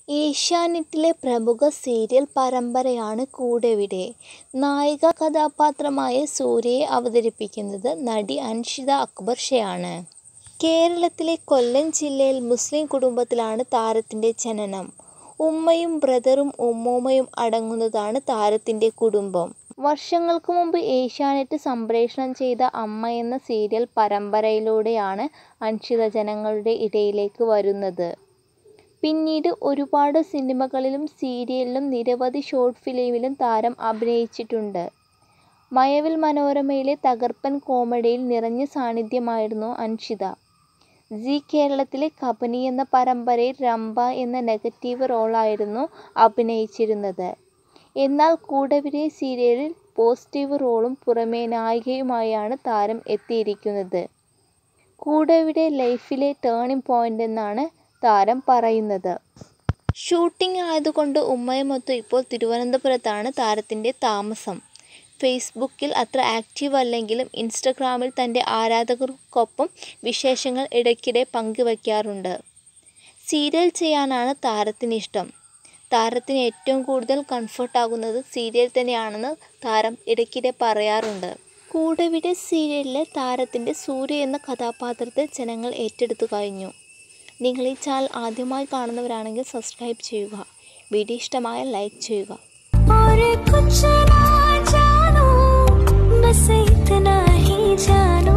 ഏഷ്യാനെറ്റിലെ പ്രമുഖ സീരിയൽ പരമ്പരയാണ് കൂടെവിടെ. നായികാ കഥാപാത്രമായ സൂര്യയെ അവതരിപ്പിക്കുന്നത് നടി അൻഷിത അക്ബർ ഷയാണ്. കേരളത്തിലെ കൊല്ലം ജില്ലയിൽ മുസ്ലിം കുടുംബത്തിലാണ് താരത്തിന്റെ ജനനം. ഉമ്മയും ബ്രദറും ഉമ്മൂമ്മയും അടങ്ങുന്നതാണ് താരത്തിന്റെ കുടുംബം. വർഷങ്ങൾക്ക് മുമ്പ് ഏഷ്യാനെറ്റ് സംപ്രേഷണം ചെയ്ത അമ്മ എന്ന സീരിയൽ പരമ്പരയിലൂടെയാണ് അൻഷിത ജനങ്ങളുടെ ഇടയിലേക്ക് വരുന്നത്. പിന്നീട് ഒരുപാട് സിനിമകളിലും സീരിയലിലും നിരവധി ഷോർട്ട് ഫിലിമിലും താരം അഭിനയിച്ചിട്ടുണ്ട്. മഴവിൽ മനോരമയിലെ തകർപ്പൻ കോമഡിയിൽ നിറഞ്ഞ സാന്നിധ്യമായിരുന്നു അൻഷിത. സീ കേരളത്തിലെ കബനി എന്ന പരമ്പരയിൽ രംഭ എന്ന നെഗറ്റീവ് റോളിലായിരുന്നു അഭിനയിച്ചിരുന്നത്. എന്നാൽ കൂടെവിടെ സീരിയലിൽ പോസിറ്റീവ് റോളിനും പുറമേ നായികയുമായാണ് താരം എത്തിയിരിക്കുന്നത്. കൂടെവിടെ ലൈഫിലെ ടേണിങ് പോയിന്റെന്നാണ് താരം പറയുന്നത്. ഷൂട്ടിങ് ആയതുകൊണ്ട് ഉമ്മയുമൊത്ത് ഇപ്പോൾ തിരുവനന്തപുരത്താണ് താരത്തിന്റെ താമസം. ഫേസ്ബുക്കിൽ അത്ര ആക്ടീവ് അല്ലെങ്കിലും ഇൻസ്റ്റഗ്രാമിൽ തന്റെ ആരാധകർക്കൊപ്പം വിശേഷങ്ങൾ ഇടയ്ക്കിടെ പങ്കുവയ്ക്കാറുണ്ട്. സീരിയൽ ചെയ്യാനാണ് താരത്തിനിഷ്ടം. താരത്തിന് ഏറ്റവും കൂടുതൽ കംഫർട്ട് ആകുന്നത് സീരിയൽ തന്നെയാണെന്ന് താരം ഇടയ്ക്കിടെ പറയാറുണ്ട്. കൂടെവിടെ സീരിയലിലെ താരത്തിന്റെ സൂര്യ എന്ന കഥാപാത്രത്തെ ജനങ്ങൾ ഏറ്റെടുത്തു കഴിഞ്ഞു. നിങ്ങൾ ഈ ചാനൽ ആദ്യമായി കാണുന്നവരാണെങ്കിൽ സബ്സ്ക്രൈബ് ചെയ്യുക. വീഡിയോ ഇഷ്ടമായാൽ ലൈക്ക് ചെയ്യുക. और कुछ ना जानूं बस इतना ही जानूं